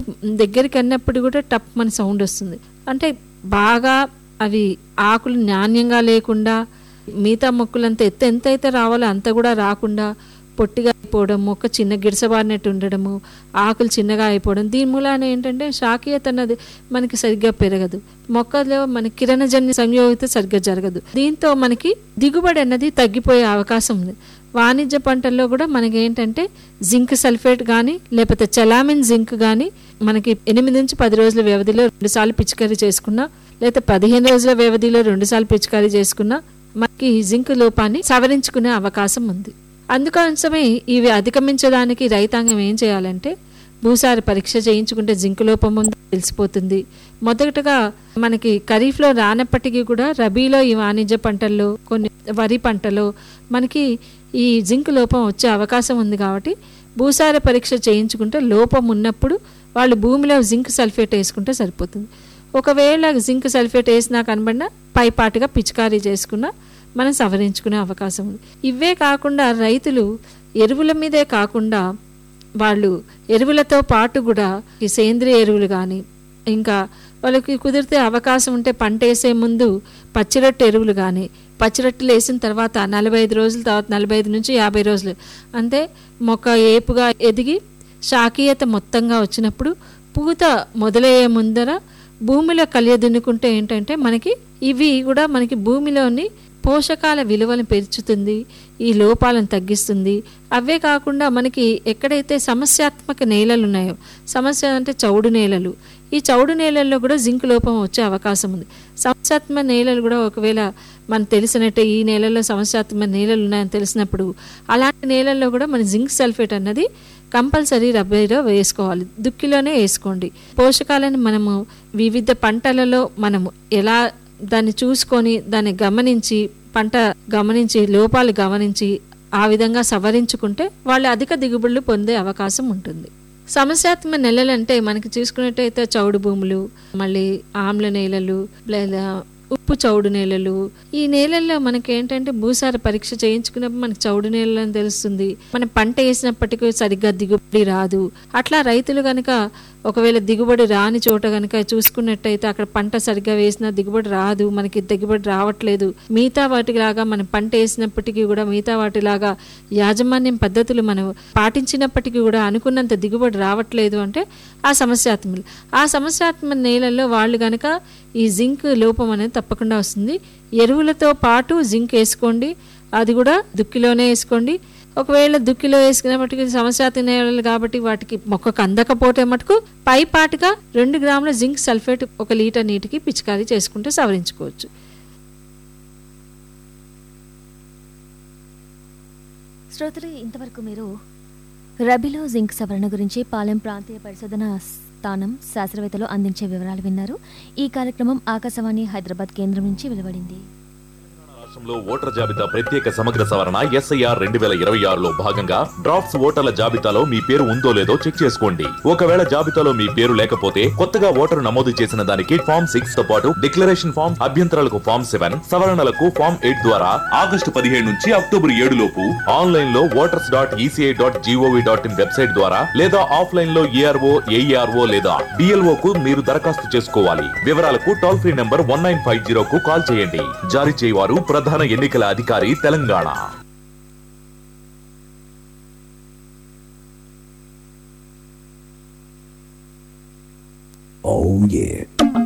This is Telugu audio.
దగ్గరికి అన్నప్పుడు కూడా టప్ మన సౌండ్ వస్తుంది అంటే బాగా అవి ఆకులు నాణ్యంగా లేకుండా మిగతా మొక్కలంతా ఎత్తు ఎంత అయితే రావాలో అంత కూడా రాకుండా పొట్టిగా అయిపోవడం మొక్క చిన్న గిడసబారినట్టు ఉండడము ఆకులు చిన్నగా అయిపోవడం దీని మూలాన ఏంటంటే శాఖీయత అన్నది మనకి సరిగ్గా పెరగదు మొక్కలో మన కిరణజన్య సంయోగిత సరిగ్గా జరగదు దీంతో మనకి దిగుబడి అన్నది తగ్గిపోయే అవకాశం ఉంది వాణిజ్య పంటల్లో కూడా మనకి ఏంటంటే జింక్ సల్ఫేట్ కానీ లేకపోతే చలామిన్ జింక్ కానీ మనకి ఎనిమిది నుంచి పది రోజుల వ్యవధిలో రెండుసార్లు పిచికారీ చేసుకున్నా లేకపోతే పదిహేను రోజుల వ్యవధిలో రెండుసార్లు పిచికారీ చేసుకున్నా మనకి ఈ జింక్ లోపాన్ని సవరించుకునే అవకాశం ఉంది అందుకోసమే ఇవి అధిగమించడానికి రైతాంగం ఏం చేయాలంటే భూసార పరీక్ష చేయించుకుంటే జింక్ లోపం ఉందో తెలిసిపోతుంది మొదటగా మనకి ఖరీఫ్లో రానప్పటికీ కూడా రబీలో ఈ వాణిజ్య పంటల్లో కొన్ని వరి పంటలో మనకి ఈ జింక్ లోపం వచ్చే అవకాశం ఉంది కాబట్టి భూసార పరీక్ష చేయించుకుంటే లోపం ఉన్నప్పుడు వాళ్ళు భూమిలో జింక్ సల్ఫేట్ వేసుకుంటే సరిపోతుంది ఒకవేళ జింక్ సల్ఫేట్ వేసినా కనబడినా పైపాటుగా పిచికారీ చేసుకున్నా మనం సవరించుకునే అవకాశం ఉంది ఇవే కాకుండా రైతులు ఎరువుల మీదే కాకుండా వాళ్ళు ఎరువులతో పాటు కూడా ఈ సేంద్రియ ఎరువులు కానీ ఇంకా వాళ్ళకి కుదిరితే అవకాశం ఉంటే పంట వేసే ముందు పచ్చిరొట్టు ఎరువులు కానీ పచ్చిరొట్టులు వేసిన తర్వాత నలభై ఐదు రోజుల తర్వాత నలభై ఐదు నుంచి యాభై రోజులు అంటే మొక్క ఏపుగా ఎదిగి శాకీయత మొత్తంగా వచ్చినప్పుడు పూత మొదలయ్యే ముందర భూమిలో కలియదున్నుకుంటే ఏంటంటే మనకి ఇవి కూడా మనకి భూమిలోని పోషకాల విలువను పెంచుతుంది ఈ లోపాలను తగ్గిస్తుంది అవే కాకుండా మనకి ఎక్కడైతే సమస్యాత్మక నేలలు ఉన్నాయో సమస్య అంటే చౌడు నేలలు ఈ చౌడు నేలల్లో కూడా జింక్ లోపం వచ్చే అవకాశం ఉంది సమస్యాత్మక నేలలు కూడా ఒకవేళ మనకు తెలిసినట్టే ఈ నేలల్లో సమస్యాత్మక నేలలు ఉన్నాయని తెలిసినప్పుడు అలాంటి నేలల్లో కూడా మన జింక్ సల్ఫేట్ అన్నది కంపల్సరీ రబ్బీలో వేసుకోవాలి దుక్కిలోనే వేసుకోండి పోషకాలను మనము వివిధ పంటలలో మనము ఎలా దాన్ని చూసుకొని దాన్ని గమనించి పంట గమనించి లోపాలు గమనించి ఆ విధంగా సవరించుకుంటే వాళ్ళు అధిక దిగుబడులు పొందే అవకాశం ఉంటుంది సమస్యాత్మక నెలలు అంటే మనకి చూసుకున్నట్టయితే చౌడు భూములు మళ్ళీ ఆమ్ల నేలలు లేదా ఉప్పు చౌడు నేలలు ఈ నేలల్లో మనకి ఏంటంటే భూసార పరీక్ష చేయించుకున్నప్పుడు మనకి చౌడు నేలలు అని తెలుస్తుంది మనం పంట వేసినప్పటికీ సరిగ్గా దిగుబడి రాదు అట్లా రైతులు కనుక ఒకవేళ దిగుబడి రాని చోట కనుక చూసుకున్నట్టయితే అక్కడ పంట సరిగ్గా వేసినా దిగుబడి రాదు మనకి దిగుబడి రావట్లేదు మిగతా వాటిలాగా మనం పంట వేసినప్పటికీ కూడా మిగతా వాటిలాగా యాజమాన్యం పద్ధతులు మనం పాటించినప్పటికీ కూడా అనుకున్నంత దిగుబడి రావట్లేదు అంటే ఆ సమస్యాత్మలు ఆ సమస్యాత్మక నేలల్లో వాళ్ళు కనుక ఈ జింక్ లోపం అనేది తప్పకుండా వస్తుంది ఎరువులతో పాటు జింక్ వేసుకోండి అది కూడా దుక్కిలోనే వేసుకోండి ఒకవేళ దుక్కిలో వేసుకున్నప్పటికీ సమస్యాత్మక నేలలు కాబట్టి వాటికి మొక్కకు అందకపోతే మటుకు పైపాటుగా రెండు గ్రాముల జింక్ సల్ఫేట్ ఒక లీటర్ నీటికి పిచికారీ చేసుకుంటే సవరించుకోవచ్చు శ్రోతలు ఇంతవరకు మీరు రబీలో జింక్ సవరణ గురించి పాలెం ప్రాంతీయ పరిశోధన స్థానం శాస్త్రవేత్తలు అందించే వివరాలు విన్నారు ఈ కార్యక్రమం ఆకాశవాణి హైదరాబాద్ కేంద్రం నుంచి వెలువడింది రాష్ట్రంలో ఓటర్ జాబితా ప్రత్యేక సమగ్ర సవరణ ఎస్ఐఆర్ రెండు వేల ఇరవై ఆరులో భాగంగా డ్రాఫ్ట్స్ ఓటర్ల జాబితాలో మీ పేరు ఉందో లేదో చెక్ చేసుకోండి ఒకవేళ జాబితాలో మీ పేరు లేకపోతే కొత్తగా ఓటరు నమోదు చేసిన దానికి ఫామ్ సిక్స్ తో పాటు డిక్లరేషన్ ఫామ్ అభ్యంతరాలకు ఫామ్ సెవెన్ సవరణలకు ఫామ్ ఎయిట్ ద్వారా ఆగస్టు పదిహేడు నుంచి అక్టోబర్ ఏడు లోపు ఆన్లైన్ లో voters dot ECI dot gov dot in website ద్వారా లేదా ఆఫ్లైన్ లో ఏఆర్ఓ ఏఈఆర్ఓ లేదా డిఎల్ఓ కు మీరు దరఖాస్తు చేసుకోవాలి వివరాలకు toll free number one nine five zero కు కాల్ చేయండి జారీ చేయవారు ప్రధాన ఎన్నికల అధికారి తెలంగాణ Oh yeah.